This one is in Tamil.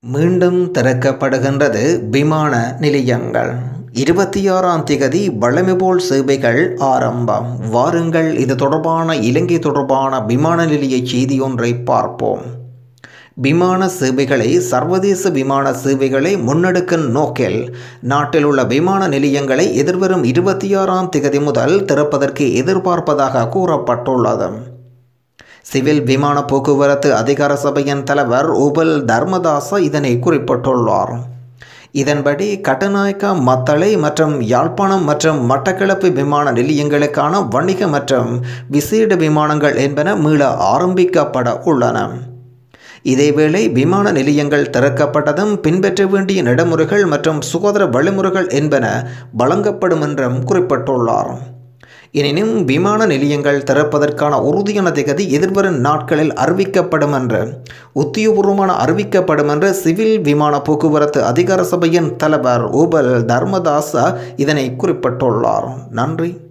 மீண்டும் திறக்கப்படுகின்றது விமான நிலையங்கள் இருபத்தி ஆறாம் திகதி வழமை போல் சேவைகள் ஆரம்பம் வாருங்கள் இது தொடர்பான இலங்கை தொடர்பான விமான நிலைய செய்தி ஒன்றை பார்ப்போம் விமான சேவைகளை சர்வதேச விமான சேவைகளை முன்னெடுக்கும் நோக்கில் நாட்டில் உள்ள விமான நிலையங்களை எதிர்வரும் இருபத்தி ஆறாம் திகதி முதல் திறப்பதற்கு எதிர்பார்ப்பதாக கூறப்பட்டுள்ளது சிவில் விமான போக்குவரத்து அதிகார சபையின் தலைவர் உபல் தர்மதாச இதனை குறிப்பிட்டுள்ளார் இதன்படி கட்டநாயக்கா மத்தளை மற்றும் யாழ்ப்பாணம் மற்றும் மட்டக்களப்பு விமான நிலையங்களுக்கான வணிக மற்றும் விசேட விமானங்கள் என்பன மீள ஆரம்பிக்கப்பட உள்ளன இதேவேளை விமான நிலையங்கள் திறக்கப்பட்டதும் பின்பற்ற வேண்டிய நடைமுறைகள் மற்றும் சுகாதார வழிமுறைகள் என்பன வழங்கப்படும் என்றும் குறிப்பிட்டுள்ளார் எனினும் விமான நிலையங்கள் திறப்பதற்கான உறுதியான திகதி எதிர்வரும் நாட்களில் அறிவிக்கப்படும் என்று உத்தியோகபூர்வமான அறிவிக்கப்படும் என்று சிவில் விமான போக்குவரத்து அதிகார சபையின் தலைவர் உபல் தர்மதாச இதனை குறிப்பிட்டுள்ளார் நன்றி